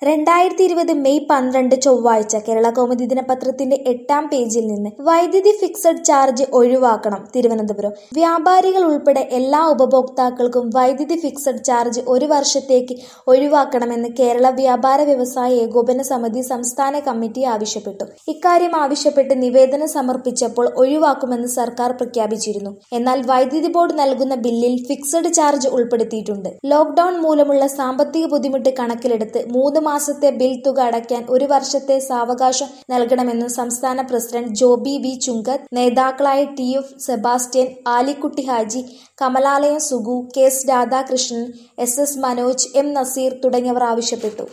രണ്ടായിരത്തി ഇരുപത് മെയ് പന്ത്രണ്ട് ചൊവ്വാഴ്ച കേരള കൗമുദി ദിനപത്രത്തിന്റെ എട്ടാം പേജിൽ നിന്ന് വൈദ്യുതി ഫിക്സഡ് ചാർജ് ഒഴിവാക്കണം തിരുവനന്തപുരം വ്യാപാരികൾ ഉൾപ്പെടെ എല്ലാ ഉപഭോക്താക്കൾക്കും വൈദ്യുതി ഫിക്സഡ് ചാർജ് ഒരു വർഷത്തേക്ക് ഒഴിവാക്കണമെന്ന് കേരള വ്യാപാര വ്യവസായ ഏകോപന സമിതി സംസ്ഥാന കമ്മിറ്റി ആവശ്യപ്പെട്ടു ഇക്കാര്യം ആവശ്യപ്പെട്ട് നിവേദനം സമർപ്പിച്ചപ്പോൾ ഒഴിവാക്കുമെന്ന് സർക്കാർ പ്രഖ്യാപിച്ചിരുന്നു എന്നാൽ വൈദ്യുതി ബോർഡ് നൽകുന്ന ബില്ലിൽ ഫിക്സഡ് ചാർജ് ഉൾപ്പെടുത്തിയിട്ടുണ്ട് ലോക്ഡൌൺ മൂലമുള്ള സാമ്പത്തിക ബുദ്ധിമുട്ട് കണക്കിലെടുത്ത് മൂന്ന് മാസത്തെ ബിൽ തുക അടയ്ക്കാൻ ഒരു വർഷത്തെ സാവകാശം നൽകണമെന്നും സംസ്ഥാന പ്രസിഡന്റ് ജോബി വി ചുങ്കത്ത് നേതാക്കളായ T F Sebastian Alikutty Haji Kamalalayam Sugu K S Radhakrishnan S S Manoj M Nazeer തുടങ്ങിയവർ ആവശ്യപ്പെട്ടു